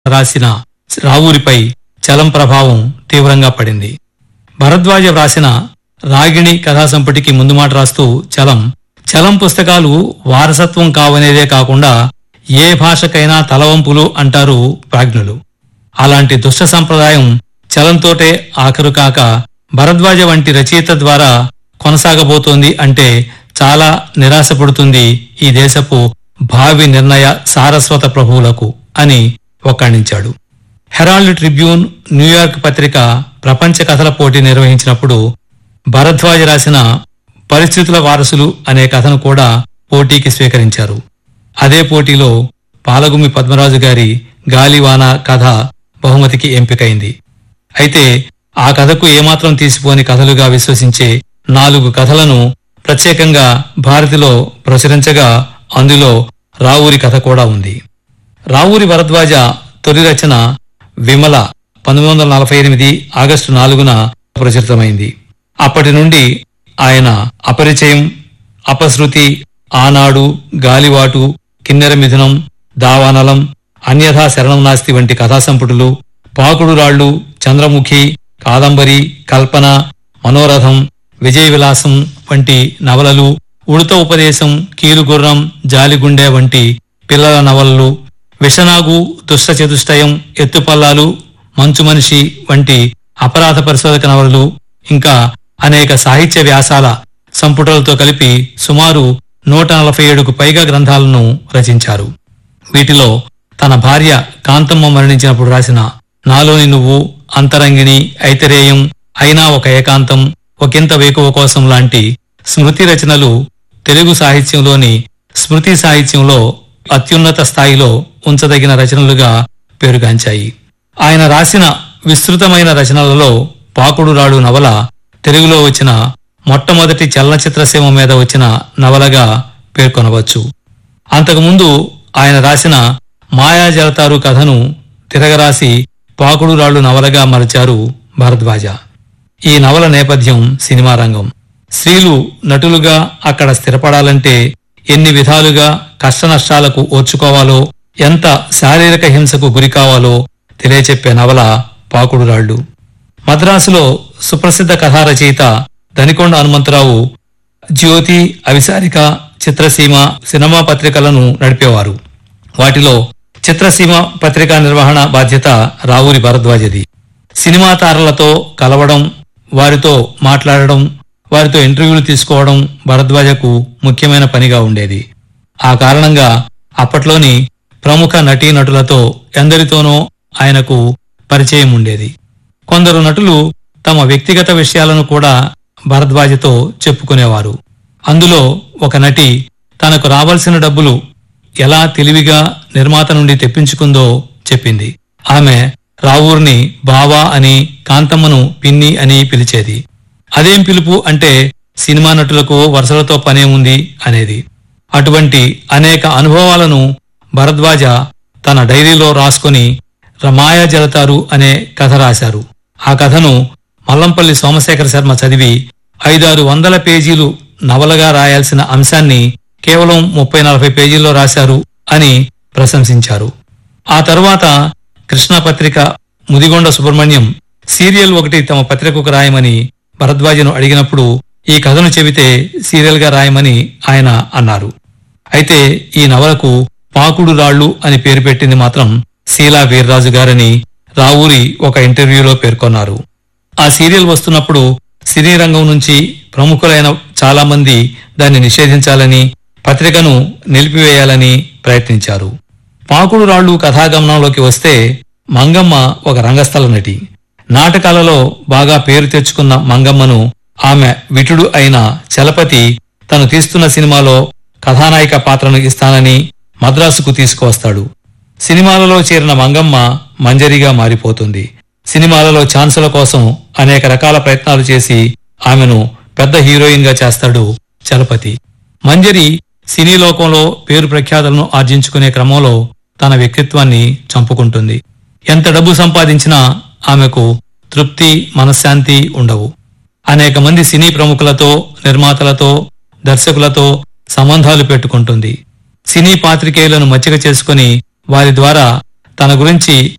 రాసిన రావూరిపై చలం ప్రభావం తీవ్రంగా పడింది భరద్వాజ వ్రాసిన రాగిణి కథా సంపుటికి ముందు మాట రాస్తూ చలం చలం పుస్తకాలు వారసత్వం కావనేదే కాకుండా ఏ భాషకైనా తలవంపులు అంటారు ప్రాజ్ఞులు అలాంటి దుష్ట సంప్రదాయం చలంతోటే ఆఖరు కాక భరద్వాజ వంటి రచయిత ద్వారా కొనసాగబోతోంది అంటే చాలా నిరాశపడుతుంది ఈ దేశపు భావి నిర్ణయ సారస్వత ప్రభువులకు అని ఒక్కాణించాడు హెరాల్డ్ ట్రిబ్యూన్ న్యూయార్క్ పత్రిక ప్రపంచ కథల పోటీ నిర్వహించినప్పుడు భరద్వాజ రాసిన పరిస్థితుల వారసులు అనే కథను కూడా పోటీకి స్వీకరించారు అదే పోటీలో పాలగుమి పద్మరాజు గారి గాలివాన కథ బహుమతికి ఎంపికైంది అయితే ఆ కథకు ఏమాత్రం తీసిపోని కథలుగా విశ్వసించే నాలుగు కథలను ప్రత్యేకంగా భారతిలో ప్రచురించగా అందులో రావూరి కథ కూడా ఉంది రావూరి భరద్వాజ తొలి రచన విమల పంతొమ్మిది వందల నలభై ఎనిమిది ఆగస్టు నాలుగున ప్రచురితమైంది అప్పటి నుండి ఆయన అపరిచయం అపశృతి ఆనాడు గాలివాటు కిన్నెర మిథునం దావానలం అన్యథా శరణం నాస్తి వంటి కథా సంపుటులు పాకుడు రాళ్ళు చంద్రముఖి కాదంబరి కల్పన మనోరథం విజయ విలాసం వంటి నవలలు ఉడత ఉపదేశం కీలుగుర్రం జాలిగుండె వంటి పిల్లల నవలలు విషనాగు దుష్ట చతుష్టయం ఎత్తుపల్లాలు మంచు మనిషి వంటి అపరాధ పరిశోధక నవలలు ఇంకా అనేక సాహిత్య వ్యాసాల సంపుటాలతో కలిపి సుమారు నూట నలభై ఏడుకు పైగా గ్రంథాలను రచించారు వీటిలో తన భార్య కాంతమ్మ మరణించినప్పుడు రాసిన నాలోని నువ్వు అంతరంగిణి ఐతరేయం అయినా ఒక ఏకాంతం ఒకంత వేకువ కోసం లాంటి స్మృతి రచనలు తెలుగు సాహిత్యంలోని స్మృతి సాహిత్యంలో అత్యున్నత స్థాయిలో ఉంచదగిన రచనలుగా పేరుగాంచాయి ఆయన రాసిన విస్తృతమైన రచనలలో పాకుడు రాడు నవల తెలుగులో వచ్చిన మొట్టమొదటి చలనచిత్ర సీమ మీద వచ్చిన నవలగా పేర్కొనవచ్చు అంతకుముందు ఆయన రాసిన మాయాజలతారు కథను తిరగరాసి పాకుడు రాళ్ళు నవలగా మలచారు భరద్వాజ ఈ నవల నేపథ్యం సినిమా రంగం స్త్రీలు నటులుగా అక్కడ స్థిరపడాలంటే ఎన్ని విధాలుగా కష్టనష్టాలకు ఓర్చుకోవాలో ఎంత శారీరక హింసకు గురి కావాలో తెలియచెప్పే నవల పాకుడు రాళ్ళు మద్రాసులో సుప్రసిద్ధ కథా రచయిత దనికొండ హనుమంతరావు జ్యోతి అవిసారిక చిత్రసీమ సినిమా పత్రికలను నడిపేవారు వాటిలో చిత్రసీమ పత్రికా నిర్వహణ బాధ్యత రావూరి భరద్వాజది సినిమా తారలతో కలవడం వారితో మాట్లాడడం వారితో ఇంటర్వ్యూలు తీసుకోవడం భరద్వాజకు ముఖ్యమైన పనిగా ఉండేది ఆ కారణంగా అప్పట్లోని ప్రముఖ నటీనటులతో ఎందరితోనో ఆయనకు పరిచయం ఉండేది కొందరు నటులు తమ వ్యక్తిగత విషయాలను కూడా భరద్వాజతో చెప్పుకునేవారు అందులో ఒక నటి తనకు రావాల్సిన డబ్బులు ఎలా తెలివిగా నిర్మాత నుండి తెప్పించుకుందో చెప్పింది ఆమె రావూర్ని బావా అని కాంతమ్మను పిన్ని అని పిలిచేది అదేం పిలుపు అంటే సినిమా నటులకు వరుసలతో పనేముంది అనేది అటువంటి అనేక అనుభవాలను భరద్వాజ తన డైరీలో రాసుకొని రమాయా జలతారు అనే కథ రాశారు ఆ కథను మల్లంపల్లి సోమశేఖర శర్మ చదివి ఐదారు వందల పేజీలు నవలగా రాయాల్సిన అంశాన్ని కేవలం ముప్పై నలభై పేజీల్లో రాశారు అని ప్రశంసించారు ఆ తరువాత కృష్ణ పత్రిక ముదిగొండ సుబ్రహ్మణ్యం సీరియల్ ఒకటి తమ పత్రికకు రాయమని భరద్వాజను అడిగినప్పుడు ఈ కథను చెబితే సీరియల్ గా రాయమని ఆయన అన్నారు అయితే ఈ నవలకు పాకుడు రాళ్ళు అని పేరు పెట్టింది మాత్రం శీలా వీర్రాజు గారని రావూరి ఒక ఇంటర్వ్యూలో పేర్కొన్నారు ఆ సీరియల్ వస్తున్నప్పుడు సినీ రంగం నుంచి ప్రముఖులైన చాలా మంది దాన్ని నిషేధించాలని పత్రికను నిలిపివేయాలని ప్రయత్నించారు పాకుడు రాళ్ళు కథాగమనంలోకి వస్తే మంగమ్మ ఒక రంగస్థల నటి నాటకాలలో బాగా పేరు తెచ్చుకున్న మంగమ్మను ఆమె విటుడు అయిన చలపతి తను తీస్తున్న సినిమాలో కథానాయిక పాత్రను ఇస్తానని మద్రాసుకు తీసుకువస్తాడు సినిమాలలో చేరిన మంగమ్మ మంజరిగా మారిపోతుంది సినిమాలలో ఛాన్సుల కోసం అనేక రకాల ప్రయత్నాలు చేసి ఆమెను పెద్ద హీరోయిన్ గా చేస్తాడు చలపతి మంజరి సినీ లోకంలో పేరు ప్రఖ్యాతలను ఆర్జించుకునే క్రమంలో తన వ్యక్తిత్వాన్ని చంపుకుంటుంది ఎంత డబ్బు సంపాదించినా ఆమెకు తృప్తి మనశ్శాంతి ఉండవు అనేక మంది సినీ ప్రముఖులతో నిర్మాతలతో దర్శకులతో సంబంధాలు పెట్టుకుంటుంది సినీ పాత్రికేయులను మచ్చిక చేసుకుని వారి ద్వారా తన గురించి